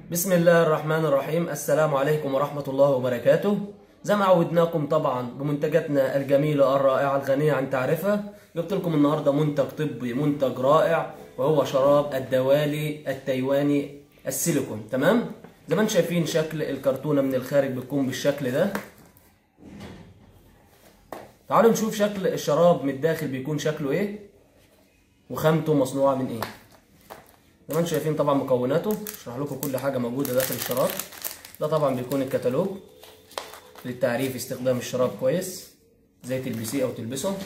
بسم الله الرحمن الرحيم السلام عليكم ورحمة الله وبركاته زي ما عودناكم طبعا بمنتجاتنا الجميلة الرائعة الغنية عن تعرفها جبت لكم النهاردة منتج طبي منتج رائع وهو شراب الدوالي التايواني السيليكون تمام زي ما انتم شايفين شكل الكرتونة من الخارج بتكون بالشكل ده تعالوا نشوف شكل الشراب من الداخل بيكون شكله ايه وخامته مصنوعة من ايه زي ما انتم شايفين طبعا مكوناته اشرح لكم كل حاجه موجوده داخل الشراب ده طبعا بيكون الكتالوج للتعريف استخدام الشراب كويس ازاي تلبسيه او تلبسه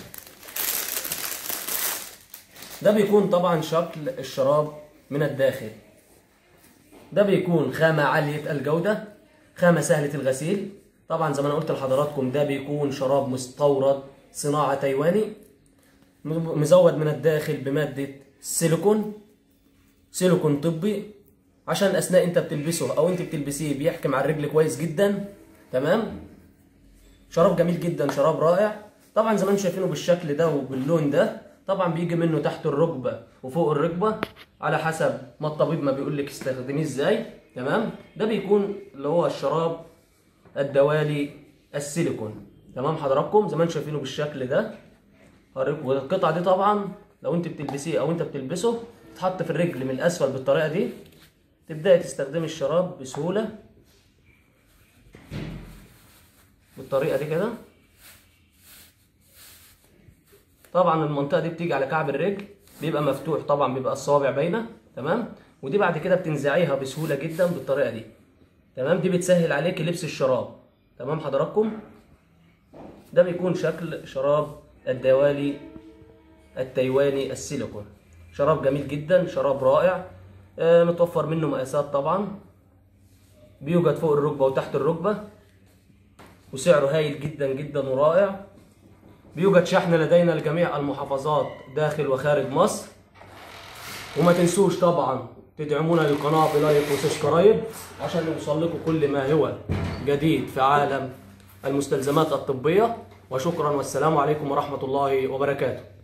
ده بيكون طبعا شكل الشراب من الداخل ده بيكون خامة عالية الجودة خامة سهلة الغسيل طبعا زي ما انا قلت لحضراتكم ده بيكون شراب مستورد صناعة تايواني مزود من الداخل بمادة سيليكون سيليكون طبي عشان اثناء انت بتلبسه او انت بتلبسيه بيحكم على الرجل كويس جدا تمام شراب جميل جدا شراب رائع طبعا زي ما انتم شايفينه بالشكل ده وباللون ده طبعا بيجي منه تحت الركبه وفوق الركبه على حسب ما الطبيب ما بيقول لك استخدميه ازاي تمام ده بيكون اللي هو الشراب الدوالي السيليكون تمام حضراتكم زي ما انتم شايفينه بالشكل ده هوريكم والقطعه دي طبعا لو انت بتلبسيه او انت بتلبسه تتحط في الرجل من الاسفل بالطريقه دي تبداي تستخدمي الشراب بسهوله بالطريقه دي كده طبعا المنطقه دي بتيجي على كعب الرجل بيبقى مفتوح طبعا بيبقى الصوابع باينه تمام ودي بعد كده بتنزعيها بسهوله جدا بالطريقه دي تمام دي بتسهل عليك لبس الشراب تمام حضراتكم ده بيكون شكل شراب الدوالي التايواني السيليكون شراب جميل جدا شراب رائع آه متوفر منه مقاسات طبعا بيوجد فوق الركبه وتحت الركبه وسعره هايل جدا جدا ورائع بيوجد شحن لدينا لجميع المحافظات داخل وخارج مصر وما تنسوش طبعا تدعمونا للقناه بلايك وسبسكرايب عشان يوصل لكم كل ما هو جديد في عالم المستلزمات الطبيه وشكرا والسلام عليكم ورحمه الله وبركاته